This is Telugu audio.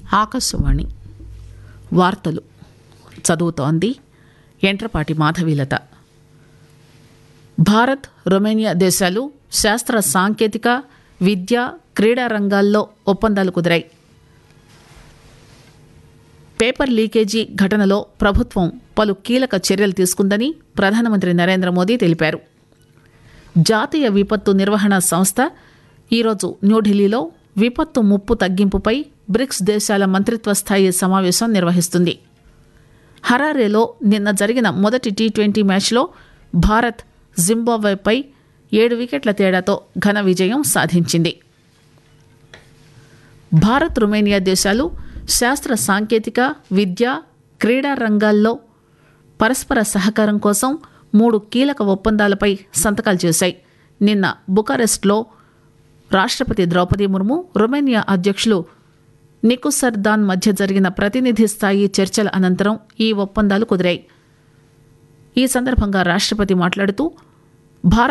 ఆకాశవాణి వార్తలు చదువుతోంది ఎంట్రపాటి మాధవీలత భారత్ రొమేనియా దేశాలు శాస్త్ర సాంకేతిక విద్య క్రీడా రంగాల్లో ఒప్పందాలు కుదిరాయి పేపర్ లీకేజీ ఘటనలో ప్రభుత్వం పలు కీలక చర్యలు తీసుకుందని ప్రధానమంత్రి నరేంద్ర మోదీ తెలిపారు జాతీయ విపత్తు నిర్వహణ సంస్థ ఈరోజు న్యూఢిల్లీలో విపత్తు ముప్పు తగ్గింపుపై బ్రిక్స్ దేశాల మంత్రిత్వ స్థాయి సమావేశం నిర్వహిస్తుంది హరారేలో నిన్న జరిగిన మొదటి టీ ట్వంటీ మ్యాచ్లో భారత్ జింబాబ్వేపై ఏడు వికెట్ల తేడాతో ఘన విజయం సాధించింది భారత్ రొమేనియా దేశాలు శాస్త్ర సాంకేతిక విద్య క్రీడా రంగాల్లో పరస్పర సహకారం కోసం మూడు కీలక ఒప్పందాలపై సంతకాలు చేశాయి నిన్న బుకారెస్ట్లో రాష్ట్రపతి ద్రౌపది ముర్ము రొమేనియా అధ్యక్షులు నికుసర్దాన్ మధ్య జరిగిన ప్రతినిధి స్థాయి చర్చల అనంతరం ఈ ఒప్పందాలు కుదిరాయి ఈ సందర్భంగా రాష్ట్రపతి మాట్లాడుతూ భారత్